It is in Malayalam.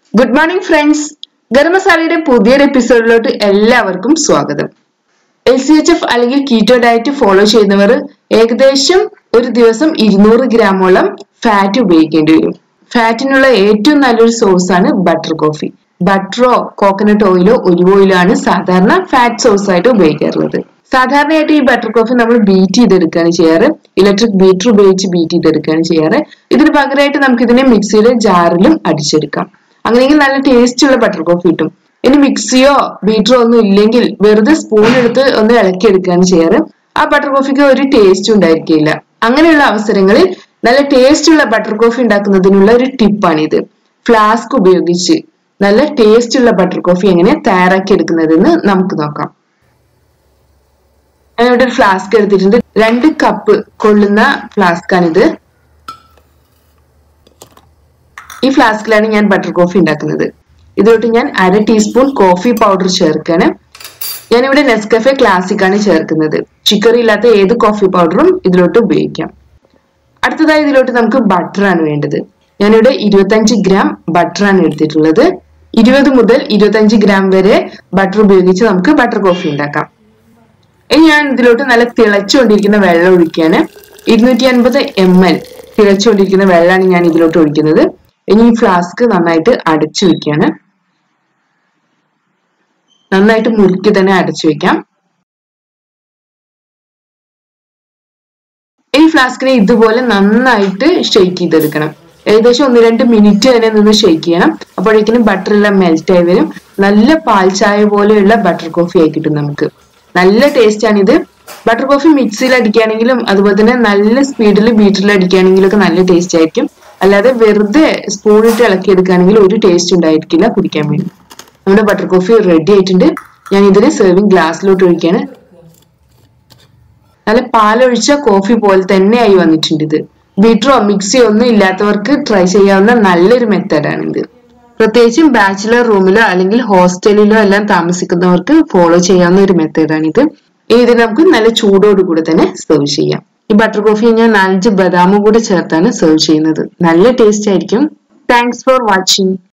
ഗുഡ് മോർണിംഗ് ഫ്രണ്ട്സ് ഗരം മസാലയുടെ പുതിയൊരു എപ്പിസോഡിലോട്ട് എല്ലാവർക്കും സ്വാഗതം എൽ സി എച്ച് എഫ് അല്ലെങ്കിൽ കീറ്റോ ഡയറ്റ് ഫോളോ ചെയ്യുന്നവർ ഏകദേശം ഒരു ദിവസം ഇരുന്നൂറ് ഗ്രാമോളം ഫാറ്റ് ഉപയോഗിക്കേണ്ടി വരും ഫാറ്റിനുള്ള ഏറ്റവും നല്ലൊരു സോഴ്സ് ആണ് ബട്ടർ കോഫി ബട്ടറോ കോക്കനട്ട് ഓയിലോ ഒലിവ് ഓയിലോ ആണ് സാധാരണ ഫാറ്റ് സോഴ്സ് ആയിട്ട് ഉപയോഗിക്കാറുള്ളത് സാധാരണയായിട്ട് ഈ ബട്ടർ കോഫി നമ്മൾ ബീറ്റ് ചെയ്തെടുക്കുകയാണ് ചെയ്യാറ് ഇലക്ട്രിക് ബീറ്റർ ഉപയോഗിച്ച് ബീറ്റ് ചെയ്തെടുക്കുകയാണ് ചെയ്യാറ് ഇതിന് പകരമായിട്ട് നമുക്ക് ഇതിനെ മിക്സിയുടെ ജാറിലും അടിച്ചെടുക്കാം അങ്ങനെയെങ്കിൽ നല്ല ടേസ്റ്റ് ഉള്ള ബട്ടർ കോഫി കിട്ടും ഇനി മിക്സിയോ ബീറ്ററോ ഒന്നും ഇല്ലെങ്കിൽ വെറുതെ സ്പൂൺ എടുത്ത് ഒന്ന് ഇളക്കി എടുക്കുകയാണ് ചെയ്യാറ് ആ ബട്ടർ കോഫിക്ക് ഒരു ടേസ്റ്റും ഉണ്ടായിരിക്കില്ല അങ്ങനെയുള്ള അവസരങ്ങളിൽ നല്ല ടേസ്റ്റ് ഉള്ള ബട്ടർ കോഫി ഉണ്ടാക്കുന്നതിനുള്ള ഒരു ടിപ്പാണിത് ഫ്ലാസ്ക് ഉപയോഗിച്ച് നല്ല ടേസ്റ്റ് ഉള്ള ബട്ടർ കോഫി എങ്ങനെ തയ്യാറാക്കി എടുക്കുന്നതെന്ന് നമുക്ക് നോക്കാം ഞാൻ ഇവിടെ ഒരു ഫ്ലാസ്ക് എടുത്തിട്ടുണ്ട് രണ്ട് കപ്പ് കൊള്ളുന്ന ഫ്ലാസ്ക് ആണിത് ഈ ഫ്ലാസ്കിലാണ് ഞാൻ ബട്ടർ കോഫി ഉണ്ടാക്കുന്നത് ഇതിലോട്ട് ഞാൻ അര ടീസ്പൂൺ കോഫി പൗഡർ ചേർക്കാണ് ഞാനിവിടെ നെസ്കഫെ ക്ലാസിക് ആണ് ചേർക്കുന്നത് ചിക്കറി ഇല്ലാത്ത ഏത് കോഫി പൗഡറും ഇതിലോട്ട് ഉപയോഗിക്കാം അടുത്തതായി ഇതിലോട്ട് നമുക്ക് ബട്ടർ ആണ് വേണ്ടത് ഞാനിവിടെ ഇരുപത്തഞ്ച് ഗ്രാം ബട്ടർ ആണ് എടുത്തിട്ടുള്ളത് ഇരുപത് മുതൽ ഇരുപത്തഞ്ച് ഗ്രാം വരെ ബട്ടർ ഉപയോഗിച്ച് നമുക്ക് ബട്ടർ കോഫി ഉണ്ടാക്കാം ഇനി ഞാൻ ഇതിലോട്ട് നല്ല തിളച്ചുകൊണ്ടിരിക്കുന്ന വെള്ളം ഒഴിക്കാന് ഇരുന്നൂറ്റി അൻപത് എം എൽ തിളച്ചുകൊണ്ടിരിക്കുന്ന വെള്ളമാണ് ഞാൻ ഇതിലോട്ട് ഒഴിക്കുന്നത് ഇനി ഈ ഫ്ലാസ്ക് നന്നായിട്ട് അടച്ചു വെക്കാണ് നന്നായിട്ട് മുറുക്കി തന്നെ അടച്ചു വെക്കാം ഈ ഫ്ലാസ്കിനെ ഇതുപോലെ നന്നായിട്ട് ഷെയ്ക്ക് ചെയ്തെടുക്കണം ഏകദേശം ഒന്ന് രണ്ട് മിനിറ്റ് തന്നെ നിന്ന് ഷെയ്ക്ക് ചെയ്യണം അപ്പോഴേക്കിനും ബട്ടർ എല്ലാം മെൽറ്റ് ആയി വരും നല്ല പാൽ ചായ പോലെയുള്ള ബട്ടർ കോഫി ആയി കിട്ടും നമുക്ക് നല്ല ടേസ്റ്റ് ആണ് ഇത് ബട്ടർ കോഫി മിക്സിയിൽ അടിക്കുകയാണെങ്കിലും അതുപോലെ തന്നെ നല്ല സ്പീഡിൽ ബീറ്ററിൽ അടിക്കുകയാണെങ്കിലും ഒക്കെ നല്ല ടേസ്റ്റ് ആയിരിക്കും അല്ലാതെ വെറുതെ സ്പൂണിട്ട് ഇളക്കി എടുക്കുകയാണെങ്കിൽ ഒരു ടേസ്റ്റ് ഉണ്ടായിരിക്കില്ല കുടിക്കാൻ വേണ്ടി നമ്മുടെ ബട്ടർ കോഫി റെഡി ആയിട്ടുണ്ട് ഞാൻ ഇതിനെ സെർവിങ് ഗ്ലാസ്സിലോട്ട് ഒഴിക്കാണ് നല്ല പാലൊഴിച്ച കോഫി പോലെ തന്നെ ആയി വന്നിട്ടുണ്ട് ഇത് ബീറ്ററോ മിക്സിയോ ഒന്നും ഇല്ലാത്തവർക്ക് ട്രൈ ചെയ്യാവുന്ന നല്ലൊരു മെത്തേഡാണ് ഇത് പ്രത്യേകിച്ചും ബാച്ചിലർ റൂമിലോ അല്ലെങ്കിൽ ഹോസ്റ്റലിലോ എല്ലാം താമസിക്കുന്നവർക്ക് ഫോളോ ചെയ്യാവുന്ന ഒരു മെത്തേഡാണ് ഇത് ഇനി ഇത് നമുക്ക് നല്ല ചൂടോടുകൂടെ തന്നെ സെർവ് ചെയ്യാം ഈ ബട്ടർ കോഫി ഞാൻ നാലഞ്ച് ബദാമും കൂടെ ചേർത്താണ് സെർവ് ചെയ്യുന്നത് നല്ല ടേസ്റ്റ് ആയിരിക്കും താങ്ക്സ് ഫോർ വാച്ചിങ്